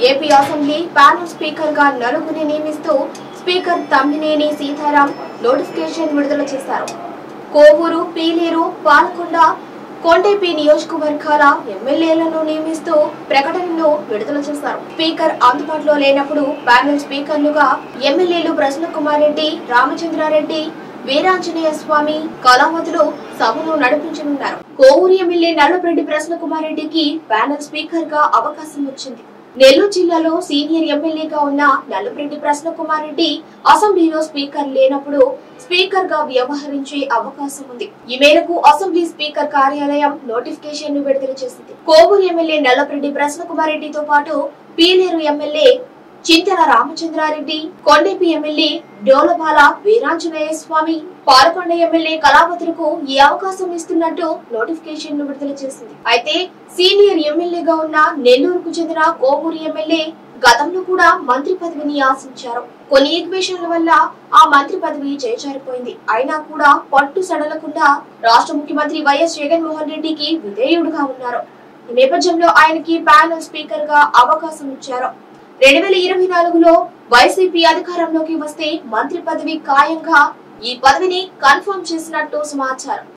AP assembly panel speaker గా నలుగురిని నియమిస్తూ స్పీకర్ తమ్మినేని సీతారాం నోటిఫికేషన్ విడుదల చేశారు కోవూరు పీలేరు పాలకొండ కొండేపి నియోజకవర్గాల ఎమ్మెల్యేలను నియమిస్తూ ప్రకటనను విడుదల చేశారు స్పీకర్ అందుబాటులో లేనప్పుడు ప్యానెల్ స్పీకర్లుగా ఎమ్మెల్యేలు ప్రసన్న కుమార్ రెడ్డి రామచంద్రారెడ్డి వీరాంజనేయ స్వామి కళావతులు సభను నడిపించనున్నారు కోవూరు ఎమ్మెల్యే నల్లపరెడ్డి ప్రసన్న కుమార్ రెడ్డికి ప్యానెల్ స్పీకర్ గా అవకాశం వచ్చింది నెల్లూరు జిల్లాలో సీనియర్ ఎమ్మెల్యేగా ఉన్న నల్లపరెడ్డి ప్రసన్న కుమార్ రెడ్డి అసెంబ్లీలో స్పీకర్ లేనప్పుడు స్పీకర్ గా వ్యవహరించే అవకాశం ఉంది ఈ మేరకు అసెంబ్లీ స్పీకర్ కార్యాలయం నోటిఫికేషన్ ను విడుదల చేసింది కోవూరు ఎమ్మెల్యే నల్లపరెడ్డి ప్రసన్న కుమార్ రెడ్డితో పాటు Peeleru MLA Chintala Ramachandra Reddy Kondepi MLA Dolabala Veeranjaneya Swamy Palakonda MLA కళాపతులకు ఈ అవకాశం ఇస్తున్నట్టు నోటిఫికేషన్ ను విడుదల చేసింది అయితే సీనియర్ ఎమ్మెల్యేగా ఉన్న నెల్లూరుకు చెందిన కోవూరు ఎమ్మెల్యే గతంలో కూడా మంత్రి పదవిని ఆశించారు కొన్ని ఈక్వేషన్ల వల్ల ఆ మంత్రి పదవి చేజారిపోయింది అయినా కూడా పట్టు సడలకుండా రాష్ట్ర ముఖ్యమంత్రి వైఎస్ జగన్మోహన్ రెడ్డికి విధేయుడుగా ఉన్నారు ఈ నేపథ్యంలో ఆయనకి ప్యానల్ స్పీకర్ గా అవకాశం ఇచ్చారు రెండు వేల ఇరవై నాలుగులో వైసీపీ అధికారంలోకి వస్తే మంత్రి పదవి ఖాయంగా ఈ పదవిని కన్ఫర్మ్ చేసినట్టు సమాచారం